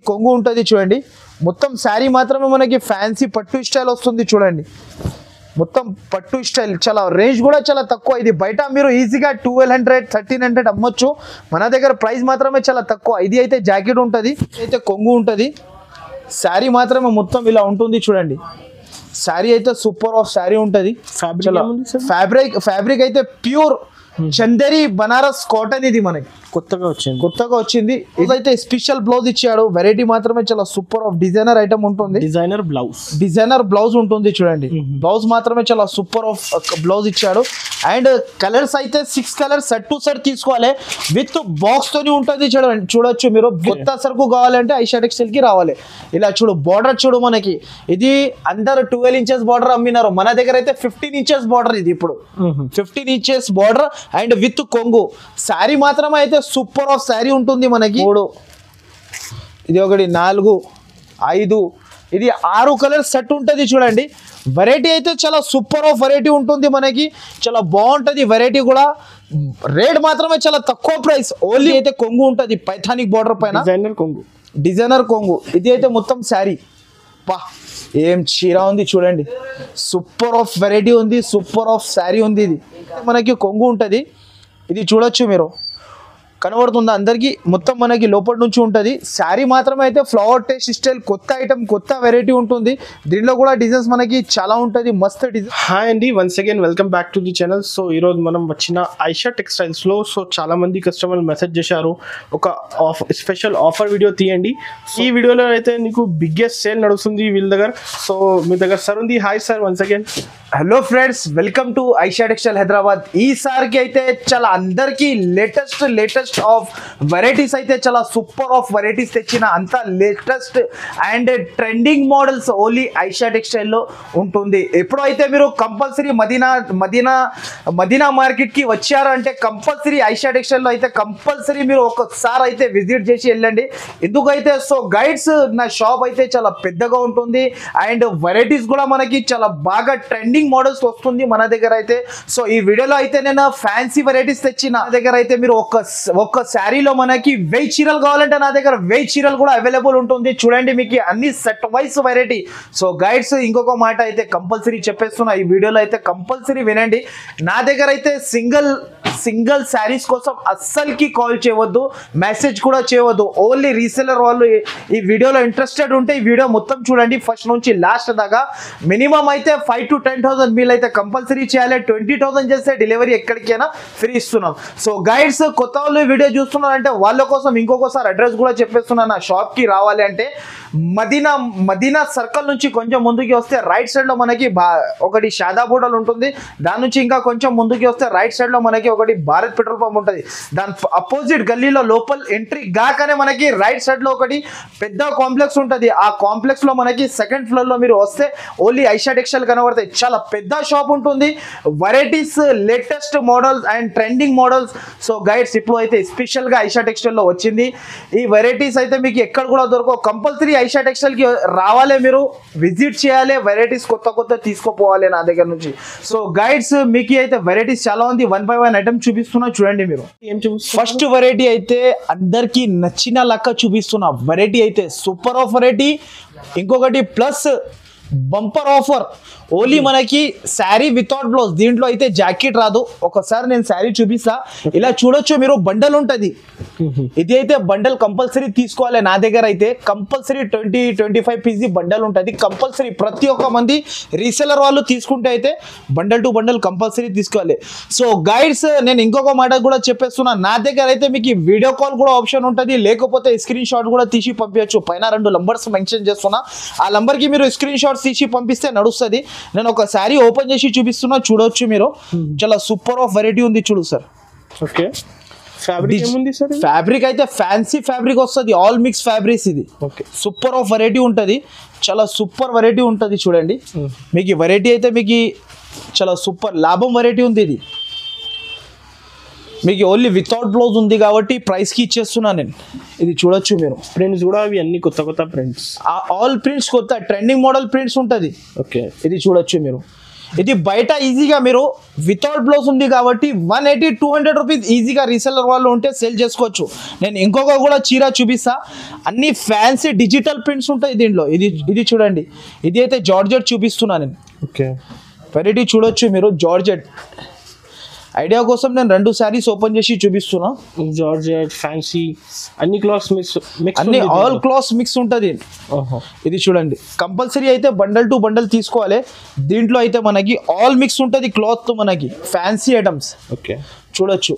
కొంగు ఉంటుంది చూడండి మొత్తం శారీ మాత్రమే మనకి ఫ్యాన్సీ పట్టు స్టైల్ వస్తుంది చూడండి మొత్తం పట్టు స్టైల్ చాలా రేంజ్ కూడా చాలా తక్కువ ఇది బయట మీరు ఈజీగా ట్వెల్వ్ హండ్రెడ్ థర్టీన్ హండ్రెడ్ అమ్మొచ్చు మన దగ్గర ప్రైస్ మాత్రమే చాలా తక్కువ ఇది అయితే జాకెట్ ఉంటుంది అయితే కొంగు ఉంటుంది శారీ మాత్రమే మొత్తం ఇలా ఉంటుంది చూడండి శారీ అయితే సూపర్ ఆఫ్ శారీ ఉంటుంది Fabric ఏముంది sir? ఫ్యాబ్రిక్ ఫ్యాబ్రిక్ అయితే ప్యూర్ చందేరి బనారస్ కాటన్ ఇది మనకి కొత్తగా వచ్చింది కొత్తగా వచ్చింది ఇదైతే స్పెషల్ బ్లౌజ్ ఇచ్చాడు వెరైటీ మాత్రమే చాలా సూపర్ ఆఫ్ డిజైనర్ ఐటమ్ ఉంటుంది డిజైనర్ బ్లౌజ్ డిజైనర్ బ్లౌజ్ ఉంటుంది చూడండి బ్లౌజ్ మాత్రమే చాలా సూపర్ ఆఫ్ బ్లౌజ్ ఇచ్చాడు అండ్ కలర్స్ అయితే six colours set to set తీసుకోవాలి విత్ బాక్స్ తోని ఉంటుంది చూడండి చూడొచ్చు మీరు కొత్త సరుకు కావాలంటే ఐషా టెక్స్టైల్ కి రావాలి ఇలా చూడు బార్డర్ చూడు మనకి ఇది అందరు ట్వెల్వ్ ఇంచెస్ బార్డర్ అమ్మినారు మన దగ్గర అయితే ఫిఫ్టీన్ ఇంచెస్ బార్డర్ ఇది ఇప్పుడు fifteen inches border and with కొంగు శారీ మాత్రమే అయితే సూపర్ ఆఫ్ శారీ ఉంటుంది మనకి మూడు ఇది ఒకటి నాలుగు ఐదు ఇది ఆరు కలర్ సెట్ ఉంటుంది చూడండి వెరైటీ అయితే చాలా సూపర్ ఆఫ్ వెరైటీ ఉంటుంది మనకి చాలా బాగుంటుంది వెరైటీ కూడా రేట్ మాత్రమే చాలా తక్కువ ప్రైస్ ఓన్లీ అయితే కొంగు ఉంటుంది పైథానిక్ బార్డర్ పైన డిజైనర్ కొంగు డిజైనర్ కొంగు ఇది అయితే మొత్తం శారీ పా ఏం చీర ఉంది చూడండి సూపర్ ఆఫ్ వెరైటీ ఉంది సూపర్ ఆఫ్ శారీ ఉంది ఇది మనకి కొంగు ఉంటుంది ఇది చూడొచ్చు మీరు కనబడుతుంది అందరికీ మొత్తం మనకి లోపల నుంచి ఉంటుంది శారీ మాత్రమే అయితే ఫ్లవర్ టేస్ట్ స్టైల్ కొత్త ఐటమ్ కొత్త వెరైటీ ఉంటుంది దీనిలో కూడా డిజైన్స్ మనకి చాలా ఉంటుంది మస్తు డిజైన్ హాయ్ అండి once again welcome back to the channel so ఈరోజు మనం వచ్చిన ఐషా టెక్స్టైల్స్లో సో చాలా మంది కస్టమర్లు మెసేజ్ చేశారు ఒక ఆఫ్ స్పెషల్ ఆఫర్ వీడియో తీయండి ఈ వీడియోలో అయితే నీకు బిగ్గెస్ట్ సేల్ నడుస్తుంది వీళ్ళ దగ్గర సో మీ దగ్గర సార్ ఉంది hi sir once again hello friends welcome to Aisha textile Hyderabad ఈసారికి అయితే చాలా అందరికీ లేటెస్ట్ లేటెస్ట్ ఆఫ్ వెరైటీస్ అయితే చాలా సూపర్ ఆఫ్ వెరైటీస్ తెచ్చిన అంత latest and trending models only Aisha టెక్స్టైల్లో ఉంటుంది ఎప్పుడైతే మీరు కంపల్సరీ మదీనా మదీనా మదీనా మార్కెట్కి వచ్చారు అంటే కంపల్సరీ ఐషా టెక్స్టైల్లో అయితే కంపల్సరీ మీరు ఒకసారి అయితే విజిట్ చేసి వెళ్ళండి ఎందుకైతే సో గైడ్స్ నా షాప్ అయితే చాలా పెద్దగా ఉంటుంది అండ్ వెరైటీస్ కూడా మనకి చాలా బాగా ట్రెండింగ్ మోడల్స్ వస్తుంది మన దగ్గర అయితే సో ఈ వీడియోలో అయితే నేను ఫ్యాన్సీ వెరైటీస్ తెచ్చిన నా దగ్గర అయితే మీరు ఒక ఒక్క శారీలో మనకి వెయ్యి చీరలు కావాలంటే నా దగ్గర వెయ్యి చీరలు కూడా అవైలబుల్ ఉంటుంది చూడండి మీకు అన్ని set wise variety so guys ఇంకొక మాట అయితే కంపల్సరీ చెప్పేస్తున్నా ఈ వీడియోలో అయితే కంపల్సరీ వినండి నా దగ్గర అయితే సింగిల్ సింగిల్ శారీస్ కోసం అస్సలకి కాల్ చేయవద్దు మెసేజ్ కూడా చేయవద్దు ఓన్లీ రీసెలర్ వాళ్ళు ఈ- ఈ వీడియోలో ఇంట్రెస్టెడ్ ఉంటే ఈ వీడియో మొత్తం చూడండి ఫస్ట్ నుంచి లాస్ట్ దాకా మినిమం అయితే ఫైవ్ టు టెన్ థౌసండ్ మీల్ అయితే కంపల్సరీ చేయాలి ట్వంటీ థౌసండ్ చేస్తే డెలివరీ ఎక్కడికైనా ఫ్రీ ఇస్తున్నాం సో గైడ్స్ కొత్త వాళ్ళు ఈ వీడియో చూస్తున్నారంటే వాళ్ళ కోసం ఇంకొకసారి అడ్రస్ కూడా చెప్పేస్తున్నాను నా షాప్కి రావాలి అంటే మదీనా మదీనా సర్కిల్ నుంచి కొంచెం ముందుకి వస్తే రైట్ సైడ్లో మనకి బా ఒకటి షాదాబూడల్ ఉంటుంది దాని నుంచి ఇంకా కొంచెం ముందుకి వస్తే రైట్ సైడ్లో మనకి ఒకటి భారత్ పెట్రోల్ పంప్ ఉంటుంది దాని అపోజిట్ గల్లీలో లోపల ఎంట్రీ గాకనే మనకి రైట్ సైడ్లో ఒకటి పెద్ద కాంప్లెక్స్ ఉంటుంది ఆ కాంప్లెక్స్లో మనకి సెకండ్ ఫ్లోర్లో మీరు వస్తే ఓన్లీ ఐషా టెక్స్టైల్ కనబడతాయి చాలా పెద్ద షాప్ ఉంటుంది varieties latest models and trending models so guys ఇప్పుడు అయితే స్పెషల్గా ఐషా టెక్స్టైల్లో వచ్చింది ఈ వెరైటీస్ అయితే మీకు ఎక్కడ కూడా దొరకవు కంపల్సరీ ఐషా టెక్స్టైల్కి రావాలి మీరు విజిట్ చేయాలి వెరైటీస్ కొత్త కొత్త తీసుకుపోవాలి నా దగ్గర నుంచి సో గైడ్స్ మీకు అయితే వెరైటీస్ చాలా ఉంది వన్ బై వన్ ఐటమ్ చూపిస్తున్నా చూడండి మీరు ఏం చూపిస్తారు ఫస్ట్ వెరైటీ అయితే అందరికి నచ్చిన లెక్క చూపిస్తున్నా వెరైటీ అయితే సూపర్ ఆఫ్ వెరైటీ ఇంకొకటి ప్లస్ బంపర్ ఆఫర్ ఓన్లీ మనకి శారీ వితౌట్ బ్లౌజ్ దీంట్లో అయితే జాకెట్ రాదు ఒకసారి నేను శారీ చూపిస్తా ఇలా చూడొచ్చు మీరు బండల్ ఉంటుంది ఇది అయితే బండల్ కంపల్సరీ తీసుకోవాలి నా దగ్గర అయితే compulsory twenty twenty five PC bundle ఉంటుంది కంపల్సరీ ప్రతి ఒక్క మంది రీసెలర్ వాళ్ళు తీసుకుంటే అయితే బండల్ టు బండల్ కంపల్సరీ తీసుకోవాలి సో గైడ్స్ నేను ఇంకొక మాట కూడా చెప్పేస్తున్నా నా దగ్గర అయితే మీకు వీడియో కాల్ కూడా ఆప్షన్ ఉంటుంది లేకపోతే స్క్రీన్ షాట్ కూడా తీసి పంపించచ్చు పైన రెండు నంబర్స్ మెన్షన్ చేస్తున్నా ఆ నంబర్కి మీరు స్క్రీన్ షాట్స్ తీసి పంపిస్తే నడుస్తుంది నేను ఒక శారీ ఓపెన్ చేసి చూపిస్తున్నా చూడొచ్చు మీరు చాలా సూపర్ ఆఫ్ వెరైటీ ఉంది చూడు సార్ ఓకే ఫ్యాబ్రిక్ ఏముంది సార్ ఫ్యాబ్రిక్ అయితే ఫ్యాన్సీ ఫ్యాబ్రిక్ వస్తుంది ఆల్ మిక్స్ ఫ్యాబ్రిక్స్ ఇది ఓకే సూపర్ ఆఫ్ వెరైటీ ఉంటుంది చాలా సూపర్ వెరైటీ ఉంటుంది చూడండి మీకు ఈ వెరైటీ అయితే మీకు ఈ చాలా సూపర్ లాభం వెరైటీ ఉంది ఇది మీకు ఓన్లీ వితౌట్ బ్లౌజ్ ఉంది కాబట్టి ప్రైస్కి ఇచ్చేస్తున్నా నేను ఇది చూడొచ్చు మీరు ప్రింట్స్ కూడా అవి అన్ని కొత్త కొత్త ప్రింట్స్ ఆల్ ప్రింట్స్ కొత్త ట్రెండింగ్ మోడల్ ప్రింట్స్ ఉంటుంది ఓకే ఇది చూడొచ్చు మీరు ఇది బయట ఈజీగా మీరు వితౌట్ బ్లౌజ్ ఉంది కాబట్టి one eighty two hundred rupees ఈజీగా రీసెల్లర్ వాళ్ళు ఉంటే సేల్ చేసుకోవచ్చు నేను ఇంకొక కూడా చీర చూపిస్తా అన్ని ఫ్యాన్సీ డిజిటల్ ప్రింట్స్ ఉంటాయి దీంట్లో ఇది ఇది చూడండి ఇది అయితే జార్జెట్ చూపిస్తున్నా నేను ఓకే వెరైటీ చూడొచ్చు మీరు జార్జెట్ ఐడియా కోసం నేను రెండు శారీస్ ఓపెన్ చేసి చూపిస్తున్నా జార్జెట్ ఫ్యాన్సీ అన్ని క్లాత్స్ మిక్స్ మిక్స్ అన్ని ఆల్ క్లాస్ మిక్స్ ఉంటుంది ఓహో ఇది చూడండి కంపల్సరీ అయితే బండల్ టు బండల్ తీసుకోవాలి దీంట్లో అయితే మనకి ఆల్ మిక్స్ ఉంటుంది క్లాత్ మనకి ఫ్యాన్సీ ఐటమ్స్ ఓకే చూడొచ్చు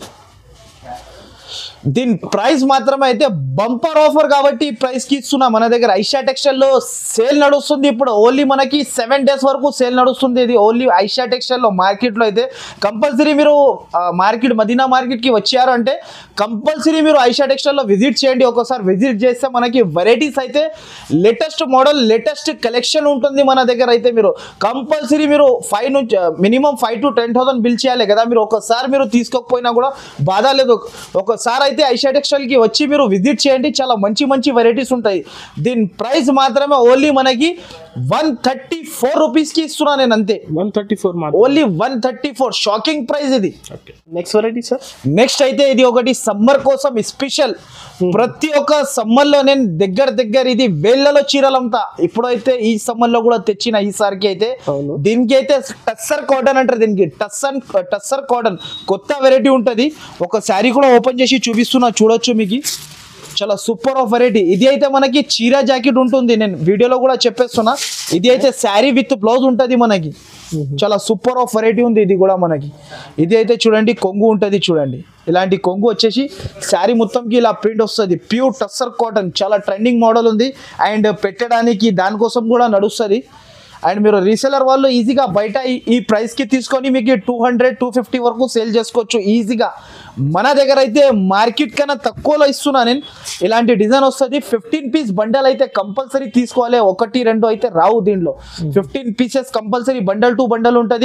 దీని ప్రైస్ మాత్రమే అయితే బంపర్ ఆఫర్ కాబట్టి ఈ ప్రైస్ కి ఇస్తున్నా మన దగ్గర ఐషా టెక్స్టైల్ లో సేల్ నడుస్తుంది ఇప్పుడు ఓన్లీ మనకి సెవెన్ డేస్ వరకు సేల్ నడుస్తుంది ఇది ఓన్లీ ఐషా టెక్స్టైల్ లో మార్కెట్ లో అయితే కంపల్సరీ మీరు మార్కెట్ మదీనా మార్కెట్ కి వచ్చారు అంటే కంపల్సరీ మీరు ఐషా టెక్స్టైల్ లో విజిట్ చేయండి ఒకసారి విజిట్ చేస్తే మనకి వెరైటీస్ అయితే లేటెస్ట్ మోడల్ లేటెస్ట్ కలెక్షన్ ఉంటుంది మన దగ్గర అయితే మీరు కంపల్సరీ మీరు ఫైవ్ నుంచి minimum five to ten thousand bill చేయాలి కదా మీరు ఒకసారి మీరు తీసుకోకపోయినా కూడా బాధ లేదు ఒకసారి అయితే ఐషా టెక్స్టైల్ కి వచ్చి మీరు విజిట్ చేయండి చాలా మంచి మంచి వెరైటీస్ ఉంటాయి దీని ప్రైస్ మాత్రమే ఓన్లీ మనకి వన్ థర్టీ ఫోర్ రూపీస్ కి ఇస్తున్నా నేను అంతే వన్ థర్టీ ఫోర్ మాత్రం only one thirty four shocking price ఇది okay next variety sir next అయితే ఇది ఒకటి సమ్మర్ కోసం స్పెషల్ ప్రతి ఒక్క సమ్మర్ లో నేను దగ్గర దగ్గర ఇది వేళ్లలో చీరలంతా ఇప్పుడైతే ఈ సమ్మర్ లో కూడా తెచ్చిన ఈసారికి అయితే అవును. దీనికి అయితే టస్సర్ కాటన్ అంటారు దీనికి టస్సన్ టస్సర్ కాటన్ కొత్త వెరైటీ ఉంటది ఒక శారీ కూడా ఓపెన్ చేసి చూపిస్తున్నా చూడొచ్చు మీకు చాలా సూపర్ ఆఫ్ వెరైటీ ఇది అయితే మనకి చీర జాకెట్ ఉంటుంది నేను వీడియోలో కూడా చెప్పేస్తున్నా ఇది అయితే శారీ విత్ బ్లౌజ్ ఉంటుంది మనకి చాలా సూపర్ ఆఫ్ వెరైటీ ఉంది ఇది కూడా మనకి ఇది అయితే చూడండి కొంగు ఉంటుంది చూడండి ఇలాంటి కొంగు వచ్చేసి శారీ మొత్తంకి ఇలా ప్రింట్ వస్తుంది ప్యూర్ టస్సర్ కాటన్ చాలా ట్రెండింగ్ మోడల్ ఉంది అండ్ పెట్టడానికి దానికోసం కూడా నడుస్తుంది అండ్ మీరు రీసెలర్ వాళ్ళు ఈజీగా బయట ఈ- ఈ ప్రైస్కి తీసుకొని మీకు టూ హండ్రెడ్ టూ ఫిఫ్టీ వరకు సేల్ చేసుకోవచ్చు ఈజీగా మన దగ్గర అయితే మార్కెట్ కన్నా తక్కువలో ఇస్తున్నా నేను ఇలాంటి డిజైన్ వస్తుంది ఫిఫ్టీన్ పీస్ బండల్ అయితే కంపల్సరీ తీసుకోవాలి ఒకటి రెండు అయితే రావు దీంట్లో fifteen pieces compulsory bundle to bundle ఉంటుంది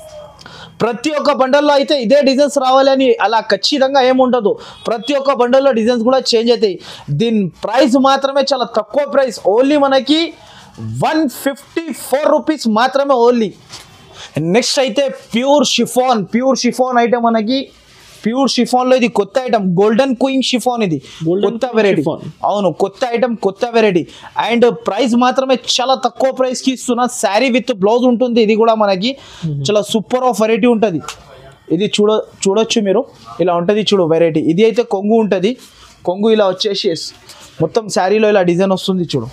ప్రతి ఒక్క బండల్లో అయితే ఇదే డిజైన్స్ రావాలని అలా ఖచ్చితంగా ఏముండదు ప్రతి ఒక్క బండల్లో డిజైన్స్ కూడా చేంజ్ అవుతాయి దీని ప్రైస్ మాత్రమే చాలా తక్కువ ప్రైస్ ఓన్లీ మనకి వన్ ఫిఫ్టీ ఫోర్ రూపీస్ మాత్రమే ఓన్లీ నెక్స్ట్ అయితే ప్యూర్ షిఫాన్ ప్యూర్ షిఫాన్ అయితే మనకి ప్యూర్ షిఫాన్ లో ఇది కొత్త ఐటమ్ గోల్డెన్ క్వీన్ షిఫాన్ ఇది Golden కొత్త Queen వెరైటీ chiffon. అవును కొత్త ఐటమ్ కొత్త వెరైటీ అండ్ ప్రైస్ మాత్రమే చాలా తక్కువ ప్రైస్ కి ఇస్తున్నా శారీ విత్ బ్లౌజ్ ఉంటుంది ఇది కూడా మనకి చాలా సూపర్ ఆఫ్ వెరైటీ ఉంటుంది ఇది చూడ చూడొచ్చు మీరు ఇలా ఉంటుంది చూడు వెరైటీ ఇది అయితే కొంగు ఉంటుంది కొంగు ఇలా వచ్చేసి మొత్తం శారీలో ఇలా డిజైన్ వస్తుంది చూడు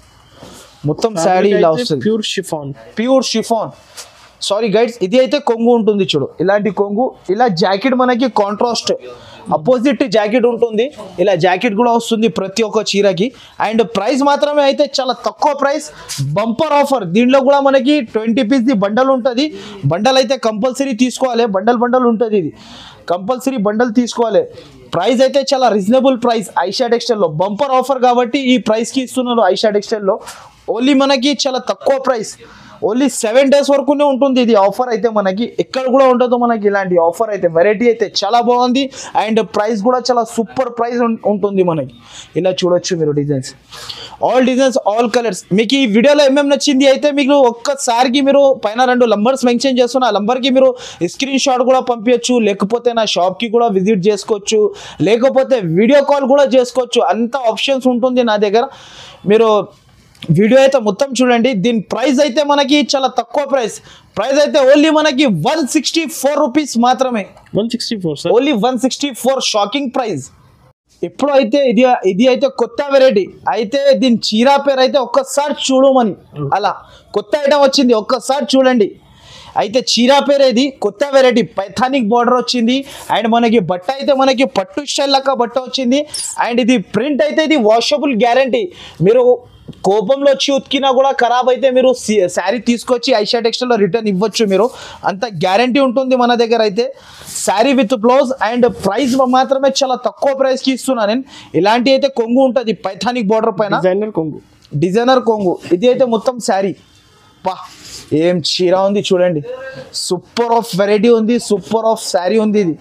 మొత్తం శారీ ఇలా వస్తుంది pure chiffon pure chiffon sari guys ఇది అయితే కొంగు ఉంటుంది చూడు ఇలాంటి కొంగు ఇలా జాకెట్ మనకి కాంట్రాస్ట్ అపోజిట్ జాకెట్ ఉంటుంది ఇలా జాకెట్ కూడా వస్తుంది ప్రతి ఒక్క చీరకి అండ్ ప్రైస్ మాత్రమే అయితే చాలా తక్కువ ప్రైస్ బంపర్ ఆఫర్ దీంట్లో కూడా మనకి ట్వంటీ పీస్ ది బండల్ ఉంటుంది బండల్ అయితే కంపల్సరీ తీసుకోవాలి బండల్ బండల్ ఉంటుంది ఇది కంపల్సరీ బండల్ తీసుకోవాలి ప్రైస్ అయితే చాలా రీజనబుల్ ప్రైస్ ఐషా టెక్స్టైల్లో బంపర్ ఆఫర్ కాబట్టి ఈ ప్రైస్కి ఇస్తున్నారు ఐషా టెక్స్టైల్లో ఓన్లీ మనకి చాలా తక్కువ ప్రైస్ ఓన్లీ సెవెన్ డేస్ వరకునే ఉంటుంది ఇది ఆఫర్ అయితే మనకి ఎక్కడ కూడా ఉండదు మనకి ఇలాంటి ఆఫర్ అయితే వెరైటీ అయితే చాలా బాగుంది అండ్ ప్రైస్ కూడా చాలా సూపర్ ప్రైస్ ఉంటుంది మనకి ఇలా చూడొచ్చు మీరు designs all designs all colours మీకు ఈ వీడియోలో ఏమేమి నచ్చింది అయితే మీకు ఒక్కసారికి మీరు పైన రెండు నంబర్స్ మెన్షన్ చేస్తున్న ఆ నంబర్కి మీరు స్క్రీన్ షాట్ కూడా పంపించచ్చు లేకపోతే నా షాప్కి కూడా విజిట్ చేసుకోవచ్చు లేకపోతే వీడియో కాల్ కూడా చేసుకోవచ్చు అంత ఆప్షన్స్ ఉంటుంది నా దగ్గర మీరు వీడియో అయితే మొత్తం చూడండి దీని ప్రైస్ అయితే మనకి చాలా తక్కువ ప్రైస్ ప్రైస్ అయితే ఓన్లీ మనకి వన్ సిక్స్టీ ఫోర్ రూపీస్ మాత్రమే one sixty four sir only one sixty four shocking price ఇప్పుడు అయితే ఇది ఇది అయితే కొత్త వెరైటీ అయితే దీని చీరా పేరు అయితే ఒక్కసారి చూడమని అలా కొత్త ఐటమ్ వచ్చింది ఒక్కసారి చూడండి అయితే చీరా పేరు ఇది కొత్త వెరైటీ పైథానిక్ బార్డర్ వచ్చింది అండ్ మనకి బట్ట అయితే మనకి పట్టు స్టైల్ లెక్క బట్ట వచ్చింది అండ్ ఇది ప్రింట్ అయితే ఇది వాషబుల్ గ్యారంటీ మీరు కోపంలో వచ్చి ఉతికినా కూడా ఖరాబ్ అయితే మీరు శారీ తీసుకొచ్చి ఐషా టెక్స్టైల్లో రిటర్న్ ఇవ్వచ్చు మీరు అంత గ్యారంటీ ఉంటుంది మన దగ్గర అయితే sari with blouse and price మాత్రమే చాలా తక్కువ ప్రైస్కి ఇస్తున్నా నేను ఇలాంటి అయితే కొంగు ఉంటుంది పైథానిక్ బార్డర్ పైన డిజైనర్ కొంగు డిజైనర్ కొంగు ఇది అయితే మొత్తం శారీ పా ఏం చీర ఉంది చూడండి సూపర్ ఆఫ్ వెరైటీ ఉంది సూపర్ ఆఫ్ శారీ ఉంది ఇది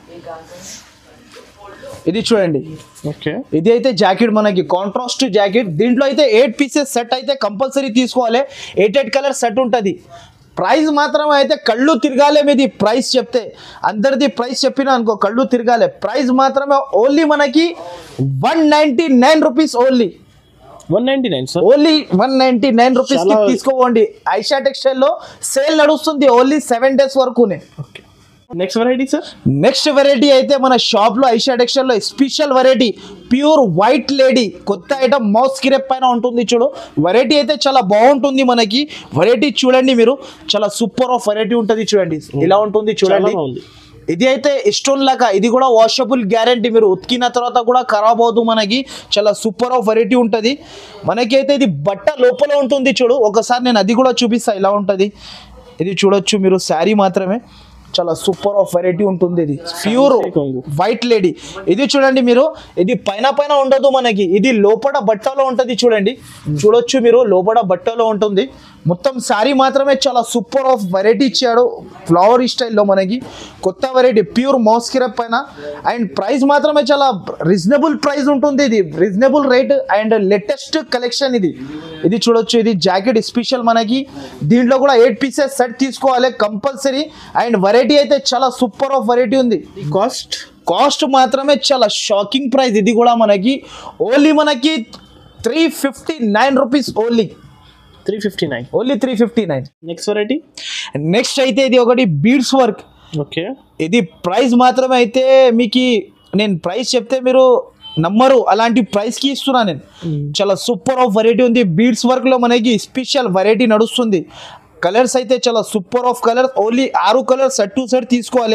ఇది చూడండి ఓకే ఇది అయితే జాకెట్ మనకి కాంట్రాస్ట్ జాకెట్ దీంట్లో అయితే ఎయిట్ పీసెస్ సెట్ అయితే కంపల్సరీ తీసుకోవాలి ఎయిట్ ఎయిట్ కలర్ సెట్ ఉంటుంది ప్రైస్ మాత్రం అయితే కళ్ళు తిరగాలే మీది ప్రైస్ చెప్తే అందరిది ప్రైస్ చెప్పినా అనుకో కళ్ళు తిరగాలే ప్రైస్ మాత్రమే ఓన్లీ మనకి one ninety nine rupees only one ninety nine sir only one ninety nine rupees కి చాలా- తీసుకోవండి ఐషా టెక్స్టైల్ లో సేల్ నడుస్తుంది ఓన్లీ సెవెన్ డేస్ వరకునే okay next variety sir next variety అయితే మన షాప్ లో ఐషా టెక్స్టైల్ లో special variety pure white lady కొత్త ఐటమ్ మౌస్ కిరెప్ పైన ఉంటుంది చూడు వెరైటీ అయితే చాలా బాగుంటుంది మనకి వెరైటీ చూడండి మీరు చాలా సూపర్ ఆఫ్ వెరైటీ ఉంటుంది చూడండి ఇలా ఉంటుంది చూడండి చాలా బాగుంది ఇది అయితే స్టోన్ లాగా ఇది కూడా వాషబుల్ గ్యారంటీ మీరు ఉతికిన తర్వాత కూడా ఖరాబ్ అవుతుంది మనకి చాలా సూపర్ ఆఫ్ వెరైటీ ఉంటుంది మనకి అయితే ఇది బట్ట లోపల ఉంటుంది చూడు ఒకసారి నేను అది కూడా చూపిస్తా ఇలా ఉంటుంది ఇది చూడొచ్చు మీరు శారీ మాత్రమే చాలా సూపర్ ఆఫ్ వెరైటీ ఉంటుంది ఇది ప్యూర్ కొంగు. వైట్ లేడీ ఇది చూడండి మీరు ఇది పైన పైన ఉండదు మనకి ఇది లోపల బట్టలో ఉంటుంది చూడండి చూడొచ్చు మీరు లోపల బట్టలో ఉంటుంది మొత్తం శారీ మాత్రమే చాలా సూపర్ ఆఫ్ వెరైటీ ఇచ్చాడు ఫ్లవర్ స్టైల్లో మనకి కొత్త వెరైటీ ప్యూర్ మోస్కిరప్ పైన అండ్ ప్రైస్ మాత్రమే చాలా రీజనబుల్ ప్రైస్ ఉంటుంది ఇది reasonable rate and latest collection ఇది ఇది చూడొచ్చు ఇది జాకెట్ స్పెషల్ మనకి దీంట్లో కూడా ఎయిట్ పీసెస్ సెట్ తీసుకోవాలి కంపల్సరీ అండ్ వెరైటీ అయితే చాలా సూపర్ ఆఫ్ వెరైటీ ఉంది కాస్ట్ కాస్ట్ మాత్రమే చాలా షాకింగ్ ప్రైస్ ఇది కూడా మనకి ఓన్లీ మనకి three fifty nine rupees only three fifty nine only three fifty nine next variety next అయితే ఇది ఒకటి బీడ్స్ వర్క్ ఓకే ఇది ప్రైస్ మాత్రమే అయితే మీకు నేను ప్రైస్ చెప్తే మీరు నమ్మరు అలాంటి ప్రైస్కి ఇస్తున్నా నేను చాలా సూపర్ ఆఫ్ వెరైటీ ఉంది బీడ్స్ వర్క్లో మనకి స్పెషల్ వెరైటీ నడుస్తుంది కలర్స్ అయితే చాలా సూపర్ ఆఫ్ కలర్స్ ఓన్లీ ఆరు కలర్స్ సెట్ టు సెట్ తీసుకోవాలి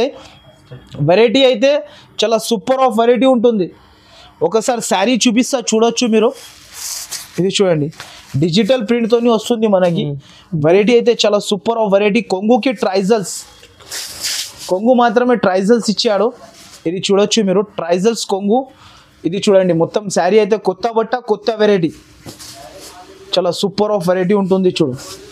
వెరైటీ అయితే చాలా సూపర్ ఆఫ్ వెరైటీ ఉంటుంది ఒకసారి శారీ చూపిస్తా చూడొచ్చు మీరు ఇది చూడండి డిజిటల్ ప్రింట్తోని వస్తుంది మనకి వెరైటీ అయితే చాలా సూపర్ ఆఫ్ వెరైటీ కొంగుకి ట్రైజల్స్ కొంగు మాత్రమే ట్రైజల్స్ ఇచ్చాడు ఇది చూడొచ్చు మీరు ట్రైజల్స్ కొంగు ఇది చూడండి మొత్తం శారీ అయితే కొత్త బట్ట కొత్త వెరైటీ చాలా సూపర్ ఆఫ్ వెరైటీ ఉంటుంది చూడు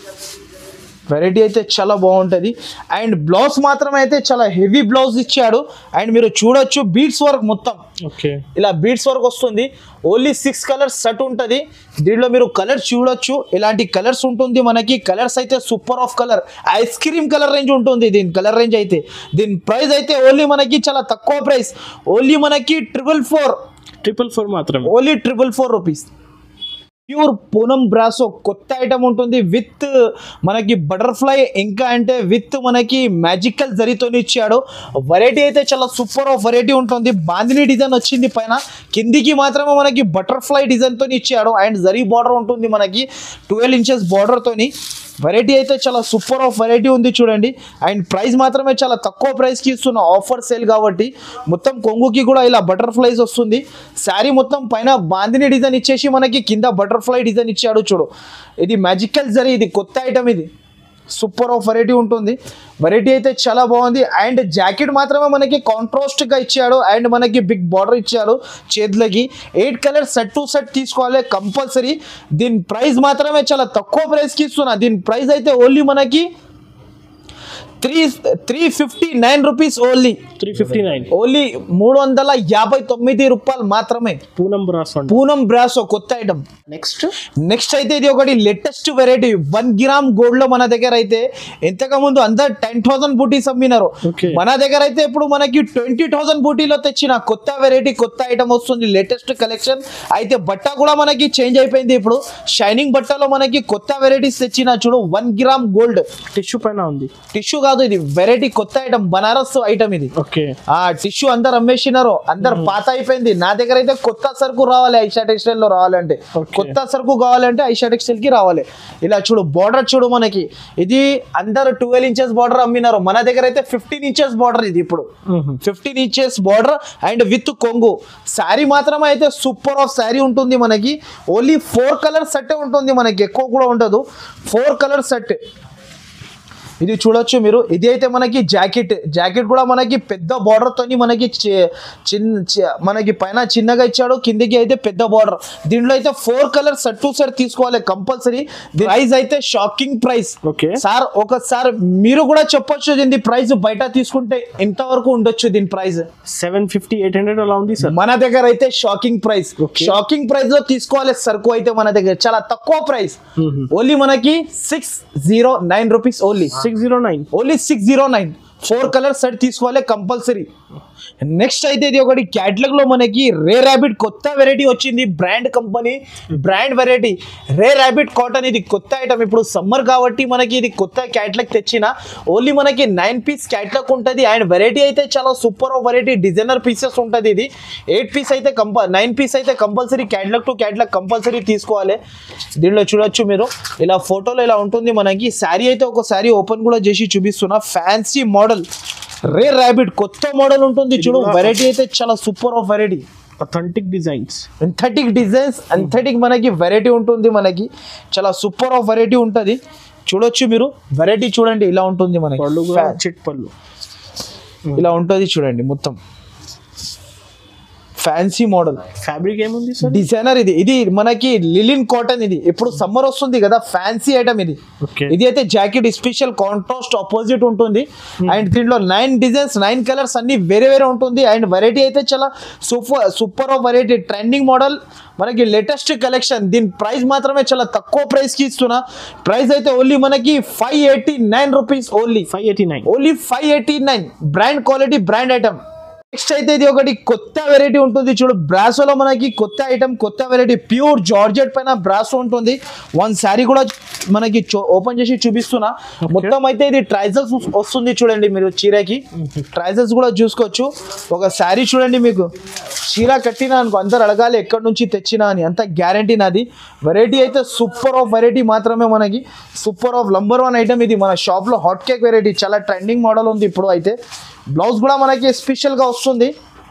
వెరైటీ అయితే చాలా బాగుంటుంది అండ్ బ్లౌజ్ మాత్రం అయితే చాలా హెవీ బ్లౌజ్ ఇచ్చాడు అండ్ మీరు చూడొచ్చు బీడ్స్ వర్క్ మొత్తం ఓకే ఇలా బీడ్స్ వర్క్ వస్తుంది ఓన్లీ సిక్స్ కలర్స్ సెట్ ఉంటుంది దీంట్లో మీరు కలర్స్ చూడొచ్చు ఇలాంటి కలర్స్ ఉంటుంది మనకి కలర్స్ అయితే super of colour ice cream colour range ఉంటుంది దీని కలర్ రేంజ్ అయితే దీని ప్రైస్ అయితే ఓన్లీ మనకి చాలా తక్కువ ప్రైస్ ఓన్లీ మనకి ట్రిపుల్ ఫోర్ ట్రిపుల్ ఫోర్ మాత్రమే only triple four rupees pure Poonam brasso కొత్త ఐటమ్ ఉంటుంది విత్ మనకి బటర్ఫ్లై ఇంకా అంటే విత్ మనకి మ్యాజికల్ జరీతో ఇచ్చాడు వెరైటీ అయితే చాలా సూపర్ ఆఫ్ వెరైటీ ఉంటుంది బాందిని డిజైన్ వచ్చింది పైన కిందికి మాత్రమే మనకి బటర్ఫ్లై డిజైన్తో ఇచ్చాడు అండ్ జరీ బార్డర్ ఉంటుంది మనకి ట్వెల్వ్ ఇంచెస్ బార్డర్తోని వెరైటీ అయితే చాలా సూపర్ ఆఫ్ వెరైటీ ఉంది చూడండి అండ్ ప్రైస్ మాత్రమే చాలా తక్కువ ప్రైస్కి ఇస్తున్న ఆఫర్ సేల్ కాబట్టి మొత్తం కొంగుకి కూడా ఇలా బటర్ఫ్లైస్ వస్తుంది శారీ మొత్తం పైన బాందిని డిజైన్ ఇచ్చేసి మనకి కింద బటర్ఫ్లై డిజైన్ ఇచ్చాడు చూడు ఇది మ్యాజికల్ జరీ ఇది కొత్త ఐటమ్ ఇది సూపర్ ఆఫ్ వెరైటీ ఉంటుంది వెరైటీ అయితే చాలా బాగుంది అండ్ జాకెట్ మాత్రమే మనకి కాంట్రాస్ట్గా ఇచ్చాడు అండ్ మనకి బిగ్ బార్డర్ ఇచ్చాడు చేతులకి eight colour set to set తీసుకోవాలి కంపల్సరీ దీని ప్రైస్ మాత్రమే చాలా తక్కువ ప్రైస్కి ఇస్తున్నా దీని ప్రైస్ అయితే ఓన్లీ మనకి three three fifty nine rupees only three fifty nine only మూడు వందల యాభై తొమ్మిది రూపాయలు మాత్రమే పూనం బ్రాస్ అండి పూనం బ్రాసో కొత్త ఐటమ్ నెక్స్ట్ నెక్స్ట్ అయితే ఇది ఒకటి latest variety one gram gold లో మన దగ్గర అయితే ఎంతకు ముందు అందరు టెన్ థౌసండ్ బూటీస్ అమ్మినారు Okay. మన దగ్గర అయితే ఇప్పుడు మనకి ట్వంటీ థౌసండ్ బూటీలో తెచ్చిన కొత్త వెరైటీ కొత్త ఐటమ్ వస్తుంది లేటెస్ట్ కలెక్షన్ అయితే బట్ట కూడా మనకి చేంజ్ అయిపోయింది ఇప్పుడు షైనింగ్ బట్టలో మనకి కొత్త వెరైటీస్ తెచ్చిన చూడు వన్ గ్రామ్ గోల్డ్ టిష్యూ పైన ఉంది టిష్యూ కాదు ఇది వెరైటీ కొత్త ఐటమ్ బనారస్ ఐటమ్ ఇది ఓకే ఆ టిష్యూ అందరు అమ్మేసినారు అందరు పాత అయిపోయింది నా దగ్గర అయితే కొత్త సరుకు రావాలి ఐషా టెక్స్టైల్ లో రావాలంటే Okay. కొత్త సరుకు కావాలంటే ఐషా టెక్స్టైల్ కి రావాలి ఇలా చూడు బార్డర్ చూడు మనకి ఇది అందరు ట్వెల్వ్ ఇంచెస్ బార్డర్ అమ్మినారు మన దగ్గర అయితే ఫిఫ్టీన్ ఇంచెస్ బార్డర్ ఇది ఇప్పుడు fifteen inches border and with కొంగు శారీ మాత్రమే అయితే సూపర్ ఆఫ్ శారీ ఉంటుంది మనకి ఓన్లీ ఫోర్ కలర్ సెట్ ఉంటుంది మనకి ఎక్కువ కూడా ఉండదు ఫోర్ కలర్ సెట్ ఇది చూడొచ్చు మీరు ఇది అయితే మనకి జాకెట్ జాకెట్ కూడా మనకి పెద్ద బార్డర్ తోని మనకి చి- చిన్న చి- మనకి పైన చిన్నగా ఇచ్చాడు కిందికి అయితే పెద్ద బార్డర్ దీంట్లో అయితే four colour set to set తీసుకోవాలి కంపల్సరీ ప్రైస్ అయితే షాకింగ్ ప్రైస్ ఓకే సార్ ఒకసారి మీరు కూడా చెప్పొచ్చు దీని ప్రైస్ బయట తీసుకుంటే ఎంతవరకు ఉండొచ్చు దీని price seven fifty eight hundred అలా ఉంది సార్ మన దగ్గర అయితే shocking price Okay. Shocking price లో తీసుకోవాలి సరుకు అయితే మన దగ్గర చాలా తక్కువ ప్రైస్ ఓన్లీ మనకి six zero nine rupees only six zero nine only six zero nine four colour set తీసుకోవాలి కంపల్సరీ నెక్స్ట్ అయితే ఇది ఒకటి క్యాటలాగ్ లో మనకి రే ర్యాబిట్ కొత్త వెరైటీ వచ్చింది brand company brand variety ray rabbit cotton ఇది కొత్త ఐటమ్ ఇప్పుడు సమ్మర్ కాబట్టి మనకి ఇది కొత్త క్యాటలాగ్ తెచ్చిన ఓన్లీ మనకి నైన్ పీస్ క్యాటలాగ్ ఉంటుంది అండ్ వెరైటీ అయితే చాలా సూపర్ వెరైటీ డిజైనర్ పీసెస్ ఉంటుంది ఇది ఎయిట్ పీస్ అయితే కంప నైన్ పీస్ అయితే compulsory catalogue to catalogue compulsory తీసుకోవాలి దీనిలో చూడొచ్చు మీరు ఇలా ఫోటోలో ఇలా ఉంటుంది మనకి శారీ అయితే ఒక శారీ ఓపెన్ కూడా చేసి చూపిస్తున్నా ఫ్యాన్సీ మోడల్ రే ర్యాబిట్ కొత్త మోడల్ ఉంటుంది చూడు కూడా- వెరైటీ అయితే చాలా super of variety authentic designs authentic designs authentic మనకి వెరైటీ ఉంటుంది మనకి చాలా సూపర్ ఆఫ్ వెరైటీ ఉంటుంది చూడొచ్చు మీరు వెరైటీ చూడండి ఇలా ఉంటుంది మనకి పళ్ళు కూడా Fa- చిట్ పళ్ళు ఇలా ఉంటుంది చూడండి మొత్తం ఫ్యాన్సీ మోడల్ ఫ్యాబ్రిక్ ఏముంది సార్ డిజైనర్ ఇది ఇది మనకి లిలిన్ కాటన్ ఇది ఇప్పుడు సమ్మర్ వస్తుంది కదా ఫ్యాన్సీ ఐటమ్ ఇది ఓకే ఇది అయితే జాకెట్ స్పెషల్ కాంట్రాస్ట్ ఆపోజిట్ ఉంటుంది అండ్ దీంట్లో నైన్ డిజైన్స్ నైన్ కలర్స్ అన్ని వేరే వేరే ఉంటుంది అండ్ వెరైటీ అయితే చాలా super super of variety trending model మనకి లేటెస్ట్ కలెక్షన్ దీని ప్రైస్ మాత్రమే చాలా తక్కువ ప్రైస్ కి ఇస్తున్నా ప్రైస్ అయితే ఓన్లీ మనకి five eighty nine rupees only five eighty nine only five eighty nine brand quality brand item next అయితే ఇది ఒకటి కొత్త వెరైటీ ఉంటుంది చూడు బ్రాసోలో మనకి కొత్త ఐటమ్ కొత్త వెరైటీ ప్యూర్ జార్జెట్ పైన బ్రాసో ఉంటుంది వన్ శారీ కూడా మనకి ఓపెన్ చేసి చూపిస్తున్నా మొత్తం అయితే ఇది ట్రైజల్స్ వస్తుంది చూడండి మీరు చీరకి ట్రైజల్స్ కూడా చూసుకోవచ్చు ఒక శారీ చూడండి మీకు చీర కట్టినా అనుకో అందరు అడగాలి ఎక్కడి నుంచి తెచ్చినా అని అంత గ్యారంటీ నాది వెరైటీ అయితే సూపర్ ఆఫ్ వెరైటీ మాత్రమే మనకి super of number one item ఇది మన షాప్లో హాట్ కేక్ వెరైటీ చాలా ట్రెండింగ్ మోడల్ ఉంది ఇప్పుడు అయితే బ్లౌజ్ కూడా మనకి స్పెషల్గా వస్తుంది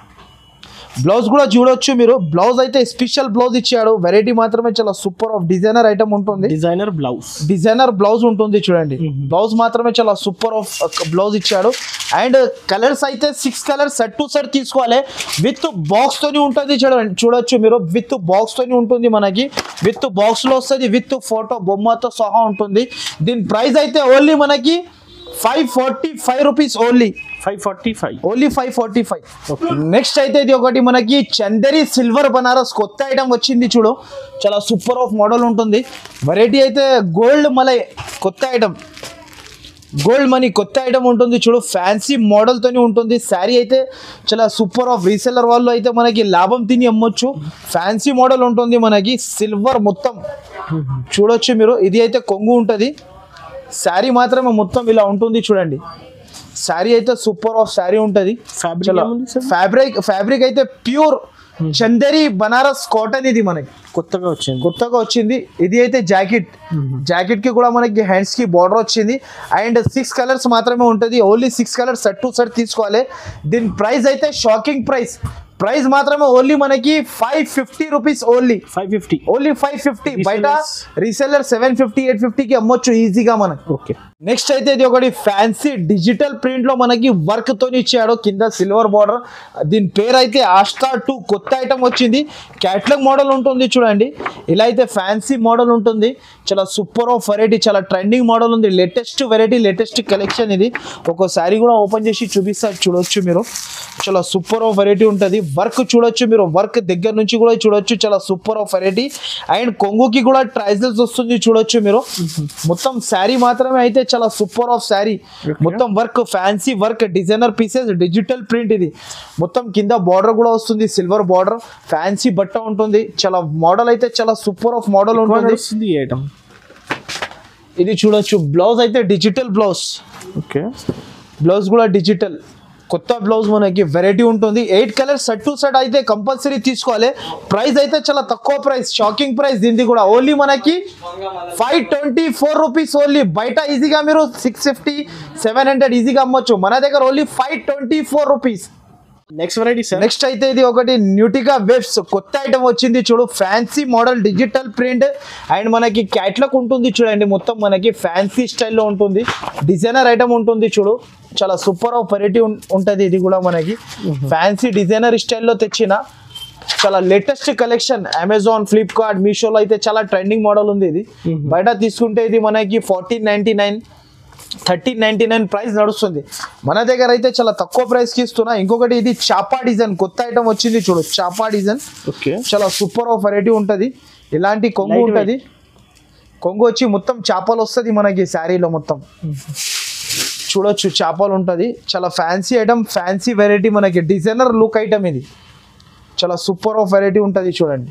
బ్లౌజ్ కూడా చూడొచ్చు మీరు బ్లౌజ్ అయితే స్పెషల్ బ్లౌజ్ ఇచ్చాడు వెరైటీ మాత్రమే చాలా సూపర్ ఆఫ్ డిజైనర్ ఐటమ్ ఉంటుంది డిజైనర్ బ్లౌజ్ డిజైనర్ బ్లౌజ్ ఉంటుంది చూడండి బ్లౌజ్ మాత్రమే చాలా సూపర్ ఆఫ్ బ్లౌజ్ ఇచ్చాడు అండ్ కలర్స్ అయితే six colours set to set తీసుకోవాలి విత్ బాక్స్ తోని ఉంటుంది చూడండి చూడొచ్చు మీరు విత్ బాక్స్ తోని ఉంటుంది మనకి విత్ బాక్స్ లో వస్తుంది విత్ ఫోటో బొమ్మతో సహా ఉంటుంది దీని ప్రైస్ అయితే ఓన్లీ మనకి five forty five rupees only five forty five only five forty five next అయితే ఇది ఒకటి మనకి చందరి సిల్వర్ బనారస్ కొత్త ఐటమ్ వచ్చింది చూడు చాలా సూపర్ ఆఫ్ మోడల్ ఉంటుంది వెరైటీ అయితే గోల్డ్ మలై కొత్త ఐటమ్ గోల్డ్ మనీ కొత్త ఐటమ్ ఉంటుంది చూడు ఫ్యాన్సీ మోడల్ తోని ఉంటుంది శారీ అయితే చాలా సూపర్ ఆఫ్ రీసెల్లర్ వాళ్ళు అయితే మనకి లాభం తిని అమ్మొచ్చు ఫ్యాన్సీ మోడల్ ఉంటుంది మనకి సిల్వర్ మొత్తం చూడొచ్చు మీరు ఇది అయితే కొంగు ఉంటుంది శారీ మాత్రమే మొత్తం ఇలా ఉంటుంది చూడండి శారీ అయితే సూపర్ ఆఫ్ శారీ ఉంటుంది Fabric చలో ఏముంది sir? ఫ్యాబ్రిక్ ఫ్యాబ్రిక్ అయితే ప్యూర్ చందేరి బనారస్ కాటన్ ఇది మనకి కొత్తగా వచ్చింది కొత్తగా వచ్చింది ఇది అయితే జాకెట్ జాకెట్ కి కూడా మనకి హ్యాండ్స్ కి బార్డర్ వచ్చింది అండ్ సిక్స్ కలర్స్ మాత్రమే ఉంటుంది only six colours set to set తీసుకోవాలి దీని ప్రైస్ అయితే షాకింగ్ ప్రైస్ ప్రైస్ మాత్రమే ఓన్లీ మనకి five fifty rupees only five fifty only five fifty బయట Resellers? Reseller seven fifty eight ఫిఫ్టీకి అమ్మొచ్చు ఈజీగా మనకి ఓకే నెక్స్ట్ అయితే ఇది ఒకటి ఫ్యాన్సీ డిజిటల్ ప్రింట్ లో మనకి వర్క్ తోని ఇచ్చాడు కింద సిల్వర్ బార్డర్ దీని పేరు అయితే ఆస్టా టూ కొత్త ఐటమ్ వచ్చింది క్యాట్లాగ్ మోడల్ ఉంటుంది చూడండి ఇలా అయితే ఫ్యాన్సీ మోడల్ ఉంటుంది చాలా సూపర్ ఆఫ్ వెరైటీ చాలా ట్రెండింగ్ మోడల్ ఉంది లేటెస్ట్ వెరైటీ లేటెస్ట్ కలెక్షన్ ఇది ఒక శారీ కూడా ఓపెన్ చేసి చూపిస్తారు చూడొచ్చు మీరు చాలా సూపర్ ఆఫ్ వెరైటీ ఉంటుంది వర్క్ చూడొచ్చు మీరు వర్క్ దగ్గర నుంచి కూడా చూడొచ్చు చాలా సూపర్ ఆఫ్ వెరైటీ అండ్ కొంగుకి కూడా ట్రైజల్స్ వస్తుంది చూడొచ్చు మీరు మొత్తం శారీ మాత్రమే అయితే చాలా సూపర్ ఆఫ్ శారీ మొత్తం work fancy work designer pieces digital print ఇది మొత్తం కింద బార్డర్ కూడా వస్తుంది సిల్వర్ బార్డర్ ఫ్యాన్సీ బట్ట ఉంటుంది చాలా మోడల్ అయితే చాలా సూపర్ ఆఫ్ మోడల్ ఉంటుంది వస్తుంది ఐటమ్ ఇది చూడొచ్చు బ్లౌజ్ అయితే డిజిటల్ బ్లౌజ్ ఓకే బ్లౌజ్ కూడా డిజిటల్ కొత్త బ్లౌజ్ మనకి వెరైటీ ఉంటుంది eight colour set to set అయితే కంపల్సరీ తీసుకోవాలి ప్రైస్ అయితే చాలా తక్కువ ప్రైస్ షాకింగ్ ప్రైస్ దీనికి కూడా ఓన్లీ మనకి five twenty four rupees only బయట ఈజీగా మీరు సిక్స్ ఫిఫ్టీ సెవెన్ హండ్రెడ్ ఈజీగా అమ్మొచ్చు మన దగ్గర only five twenty four rupees next variety sir next అయితే ఇది ఒకటి న్యూటిగా వెబ్స్ కొత్త ఐటమ్ వచ్చింది చూడు fancy model digital print and మనకి క్యాట్లాగ్ ఉంటుంది చూడండి మొత్తం మనకి ఫ్యాన్సీ స్టైల్లో ఉంటుంది డిజైనర్ ఐటమ్ ఉంటుంది చూడు చాలా సూపర్ ఆఫ్ వెరైటీ ఉంటుంది ఇది కూడా మనకి ఫ్యాన్సీ డిజైనర్ స్టైల్లో తెచ్చిన చాలా లేటెస్ట్ కలెక్షన్ అమెజాన్ ఫ్లిప్కార్ట్ మీషోలో అయితే చాలా ట్రెండింగ్ మోడల్ ఉంది ఇది బయట తీసుకుంటే ఇది మనకి fourteen ninety nine thirteen ninety nine price నడుస్తుంది మన దగ్గర అయితే చాలా తక్కువ ప్రైస్కి ఇస్తున్నా ఇంకొకటి ఇది చాపా డిజైన్ కొత్త ఐటమ్ వచ్చింది చూడు చాపా డిజైన్ ఓకే చాలా సూపర్ ఆఫ్ వెరైటీ ఉంటుంది ఇలాంటి కొంగు Light ఉంటుంది కొంగు వచ్చి మొత్తం చేపలు వస్తుంది మనకి శారీలో మొత్తం చూడొచ్చు చేపలు ఉంటుంది చాలా ఫ్యాన్సీ ఐటమ్ ఫ్యాన్సీ వెరైటీ మనకి డిజైనర్ లుక్ ఐటమ్ ఇది చాలా సూపర్ ఆఫ్ వెరైటీ ఉంటుంది చూడండి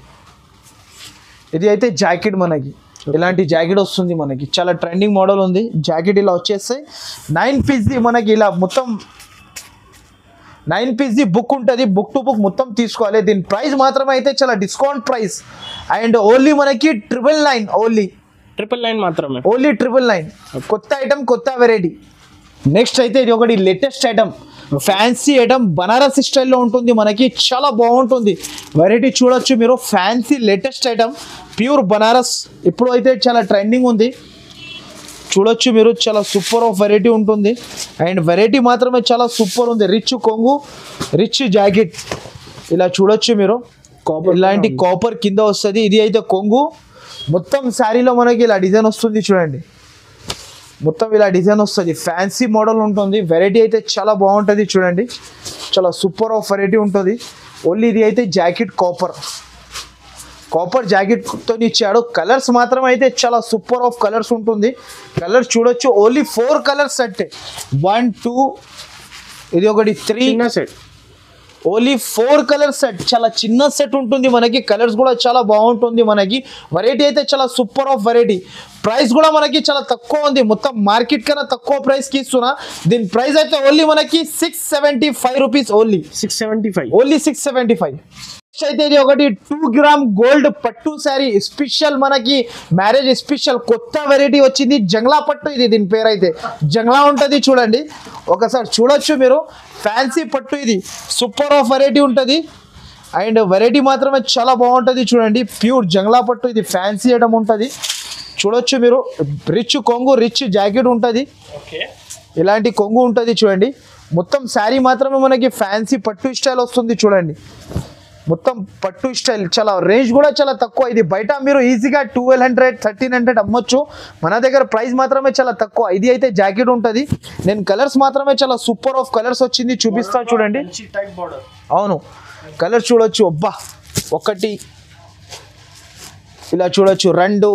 ఇది అయితే జాకెట్ మనకి ఇలాంటి జాకెట్ వస్తుంది మనకి చాలా ట్రెండింగ్ మోడల్ ఉంది జాకెట్ ఇలా వచ్చేస్తాయి నైన్ పీస్ది మనకి ఇలా మొత్తం నైన్ పీస్ది బుక్ ఉంటుంది బుక్ టు బుక్ మొత్తం తీసుకోవాలి దీని ప్రైస్ మాత్రమే అయితే చాలా డిస్కౌంట్ ప్రైస్ అండ్ ఓన్లీ మనకి triple nine only triple nine మాత్రమే ఓన్లీ ట్రిపుల్ నైన్ కొత్త ఐటమ్ కొత్త వెరైటీ నెక్స్ట్ అయితే ఇది ఒకటి latest item fancy item Banaras స్టైల్లో ఉంటుంది మనకి చాలా బాగుంటుంది వెరైటీ చూడొచ్చు మీరు fancy latest item pure Banaras ఇప్పుడు అయితే చాలా ట్రెండింగ్ ఉంది చూడొచ్చు మీరు చాలా super of variety and and variety మాత్రమే చాలా సూపర్ ఉంది రిచ్ కొంగు రిచ్ జాకెట్ ఇలా చూడొచ్చు మీరు Copper ఇలాంటి ఉంది. కాపర్ కింద వస్తుంది ఇది అయితే కొంగు మొత్తం శారీలో మనకి ఇలా డిజైన్ వస్తుంది చూడండి మొత్తం ఇలా డిజైన్ వస్తుంది ఫ్యాన్సీ మోడల్ ఉంటుంది వెరైటీ అయితే చాలా బాగుంటుంది చూడండి చాలా సూపర్ ఆఫ్ వెరైటీ ఉంటుంది ఓన్లీ ఇది అయితే జాకెట్ కాపర్ కాపర్ జాకెట్తో ఇచ్చాడు కలర్స్ మాత్రం అయితే చాలా సూపర్ ఆఫ్ కలర్స్ ఉంటుంది కలర్స్ చూడొచ్చు only four colours set one two ఇది ఒకటి త్రీ చిన్న set only four colour set చాలా చిన్న సెట్ ఉంటుంది మనకి కలర్స్ కూడా చాలా బాగుంటుంది మనకి వెరైటీ అయితే చాలా సూపర్ ఆఫ్ వెరైటీ ప్రైస్ కూడా మనకి చాలా తక్కువ ఉంది మొత్తం మార్కెట్ కన్నా తక్కువ ప్రైస్కి ఇస్తున్నా దీని ప్రైస్ అయితే ఓన్లీ మనకి six seventy five rupees only six seventy five only six seventy five అయితే ఇది ఒకటి టూ గ్రామ్ గోల్డ్ పట్టు శారీ స్పెషల్ మనకి మ్యారేజ్ స్పెషల్ కొత్త వెరైటీ వచ్చింది జంగ్లా పట్టు ఇది దీని పేరు అయితే జంగ్లా ఉంటుంది చూడండి ఒకసారి చూడొచ్చు మీరు ఫ్యాన్సీ పట్టు ఇది super of variety and and variety మాత్రమే చాలా బాగుంటుంది చూడండి ప్యూర్ జంగ్లా పట్టు ఇది ఫ్యాన్సీ ఐటమ్ ఉంటుంది చూడొచ్చు మీరు రిచ్ కొంగు రిచ్ జాకెట్ ఉంటుంది ఓకే ఇలాంటి కొంగు ఉంటుంది చూడండి మొత్తం శారీ మాత్రమే మనకి ఫ్యాన్సీ పట్టు స్టైల్ వస్తుంది చూడండి మొత్తం పట్టు స్టైల్ చాలా రేంజ్ కూడా చాలా తక్కువ ఇది బయట మీరు ఈజీగా ట్వెల్వ్ హండ్రెడ్ థర్టీన్ హండ్రెడ్ అమ్మొచ్చు మన దగ్గర ప్రైస్ మాత్రమే చాలా తక్కువ ఇది అయితే జాకెట్ ఉంటుంది నేను కలర్స్ మాత్రమే చాలా సూపర్ ఆఫ్ కలర్స్ వచ్చింది చూపిస్తా చూడండి టైప్ బార్డర్ అవును కలర్ చూడొచ్చు అబ్బా ఒకటి ఇలా చూడొచ్చు రెండు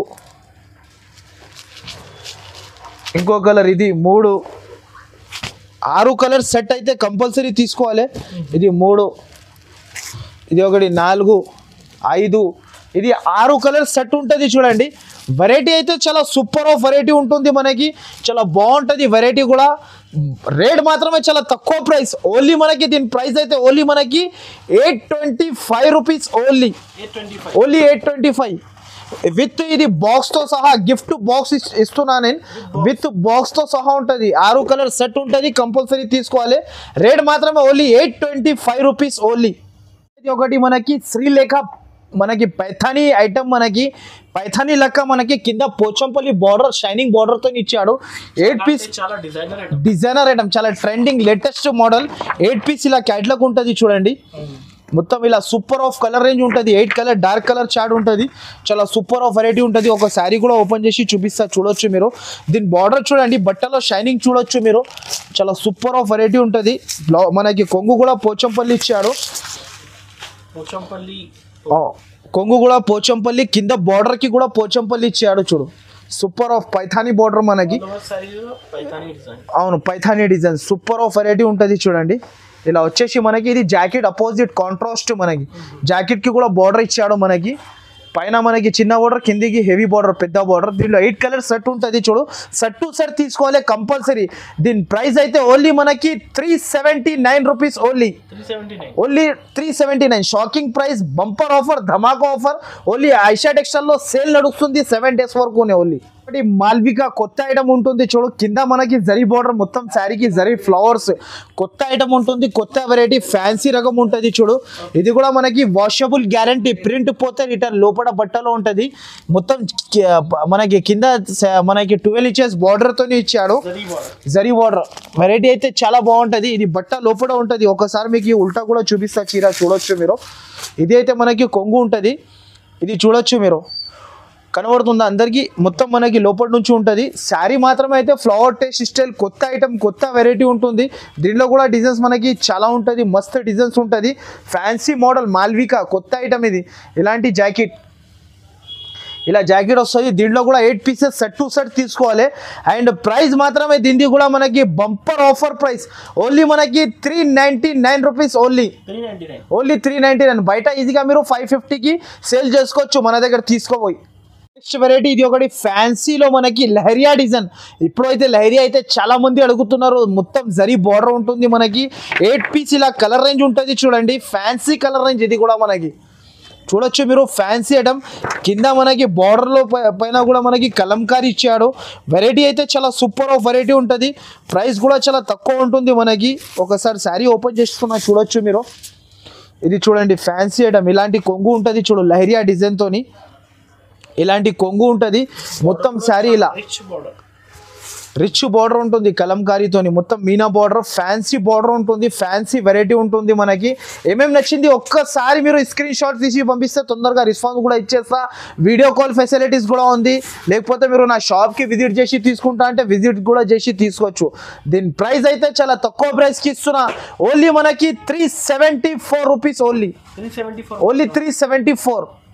ఇంకో కలర్ ఇది మూడు ఆరు కలర్ సెట్ అయితే కంపల్సరీ తీసుకోవాలి ఇది మూడు ఇది ఒకటి నాలుగు ఐదు ఇది ఆరు కలర్ సెట్ ఉంటుంది చూడండి వెరైటీ అయితే చాలా సూపర్ ఆఫ్ వెరైటీ ఉంటుంది మనకి చాలా బాగుంటుంది వెరైటీ కూడా రేట్ మాత్రమే చాలా తక్కువ ప్రైస్ ఓన్లీ మనకి దీని ప్రైస్ అయితే ఓన్లీ మనకి eight twenty five rupees only eight twenty five only eight twenty five with ఇది బాక్స్ తో సహా గిఫ్ట్ బాక్స్ ఇస్తున్నా నేను విత్ బాక్స్ తో సహా ఉంటుంది ఆరు కలర్ సెట్ ఉంటుంది కంపల్సరీ తీసుకోవాలి రేట్ మాత్రమే only eight twenty five rupees only ఇది ఒకటి మనకి శ్రీలేఖ మనకి పైథానీ ఐటమ్ మనకి పైథానీ లెక్క మనకి కింద పోచంపల్లి బార్డర్ షైనింగ్ బార్డర్ తో ఇచ్చాడు ఎయిట్ పీస్ చాలా డిజైనర్ డిజైనర్ ఐటమ్ చాలా trending latest model eight piece ఇలా క్యాట్లాగ్ ఉంటుంది చూడండి మొత్తం ఇలా సూపర్ ఆఫ్ కలర్ రేంజ్ ఉంటుంది eight colour dark colour chart ఉంటుంది చాలా సూపర్ ఆఫ్ వెరైటీ ఉంటుంది ఒక శారీ కూడా ఓపెన్ చేసి చూపిస్తా చూడొచ్చు మీరు దీని బార్డర్ చూడండి బట్టలో షైనింగ్ చూడొచ్చు మీరు చాలా సూపర్ ఆఫ్ వెరైటీ ఉంటుంది బ్లౌ- మనకి కొంగు కూడా పోచంపల్లి ఇచ్చాడు పోచంపల్లి ఆ, కొంగు కూడా పోచంపల్లి కింద border కి కూడా పోచంపల్లి ఇచ్చాడు చూడు సూపర్ ఆఫ్ పైథానీ బార్డర్ మనకి సైజు పైతాని డిజైన్ అవును Paithani design super of variety ఉంటుంది చూడండి ఇలా వచ్చేసి మనకి ఇది జాకెట్ అపోజిట్ కాంట్రాస్ట్ మనకి జాకెట్ కి కూడా బార్డర్ ఇచ్చాడు మనకి పైన మనకి చిన్న బార్డర్ కిందికి హెవీ బార్డర్ పెద్ద బార్డర్ దీనిలో ఎయిట్ కలర్ సెట్ ఉంటుంది చూడు సెట్ టు సెట్ తీసుకోవాలి కంపల్సరీ దీని ప్రైస్ అయితే ఓన్లీ మనకి three seventy nine rupees only three seventy nine only three seventy nine shocking price bumper offer ధమాకా ఆఫర్ ఓన్లీ ఐషా టెక్స్టైల్లో సేల్ నడుస్తుంది సెవెన్ డేస్ వరకు ఓన్లీ ఒకటి మాల్విక కొత్త ఐటమ్ ఉంటుంది చూడు కింద మనకి జరీ బార్డర్ మొత్తం శారీకి జరీ ఫ్లవర్స్ కొత్త ఐటమ్ ఉంటుంది కొత్త వెరైటీ ఫ్యాన్సీ రకం ఉంటుంది చూడు ఇది కూడా మనకి వాషబుల్ గ్యారంటీ ప్రింట్ పోతే రిటర్న్ లోపల బట్టలో ఉంటుంది మొత్తం కి- మనకి కింద స- మనకి ట్వెల్వ్ ఇంచెస్ తోని ఇచ్చాడు జరీ బార్డర్ వెరైటీ అయితే చాలా బాగుంటది ఇది బట్ట లోపల ఉంటది ఒకసారి మీకు ఈ ఉల్టా కూడా చూపిస్తా చీర చూడొచ్చు మీరు ఇది అయితే మనకి కొంగు ఉంటది ఇది చూడొచ్చు మీరు కనబడుతుంది అందరికీ మొత్తం మనకి లోపల నుంచి ఉంటుంది శారీ మాత్రమే అయితే ఫ్లవర్ టేస్ట్ స్టైల్ కొత్త ఐటమ్ కొత్త వెరైటీ ఉంటుంది దీనిలో కూడా డిజైన్స్ మనకి చాలా ఉంటుంది మస్త్ డిజైన్స్ ఉంటుంది ఫ్యాన్సీ మోడల్ మాల్వికా కొత్త ఐటమ్ ఇది ఇలాంటి జాకెట్ ఇలా జాకెట్ వస్తుంది దీంట్లో కూడా eight pieces set to set తీసుకోవాలి అండ్ ప్రైస్ మాత్రమే దీనికి కూడా మనకి బంపర్ ఆఫర్ ప్రైస్ ఓన్లీ మనకి three ninety nine rupees only only three ninety nine బయట ఈజీగా మీరు ఫైవ్ ఫిఫ్టీకి సేల్ చేసుకోవచ్చు మన దగ్గర తీసుకోపోయి నెక్స్ట్ వెరైటీ ఇది ఒకటి ఫ్యాన్సీలో మనకి లహరియా డిజైన్ ఇప్పుడైతే లహరియా అయితే చాలా మంది అడుగుతున్నారు మొత్తం జరీ బార్డర్ ఉంటుంది మనకి ఎయిట్ పీస్ ఇలా కలర్ రేంజ్ ఉంటుంది చూడండి ఫ్యాన్సీ కలర్ రేంజ్ ఇది కూడా మనకి చూడొచ్చు మీరు ఫ్యాన్సీ ఐటమ్ కింద మనకి బార్డర్లో పైన కూడా మనకి కలంకారీ ఇచ్చాడు వెరైటీ అయితే చాలా సూపర్ ఆఫ్ వెరైటీ ఉంటుంది ప్రైస్ కూడా చాలా తక్కువ ఉంటుంది మనకి ఒకసారి శారీ ఓపెన్ చేస్తున్నా చూడొచ్చు మీరు ఇది చూడండి ఫ్యాన్సీ ఐటమ్ ఇలాంటి కొంగు ఉంటుంది చూడు లహరియా డిజైన్ తోని ఇలాంటి కొంగు ఉంటుంది మొత్తం శారీ ఇలా రిచ్ బార్డర్ ఉంటుంది కలంకారీతోని మొత్తం మీనా బార్డర్ ఫ్యాన్సీ బార్డర్ ఉంటుంది ఫ్యాన్సీ వెరైటీ ఉంటుంది మనకి ఏమేమి నచ్చింది ఒక్కసారి మీరు స్క్రీన్ షాట్ తీసి పంపిస్తే తొందరగా రెస్పాన్స్ కూడా ఇచ్చేస్తా వీడియో కాల్ ఫెసిలిటీస్ కూడా ఉంది లేకపోతే మీరు నా షాప్కి విజిట్ చేసి తీసుకుంటా అంటే విజిట్ కూడా చేసి తీసుకోవచ్చు దీని ప్రైస్ అయితే చాలా తక్కువ ప్రైస్కి ఇస్తున్నా ఓన్లీ మనకి three seventy four rupees only only three seventy four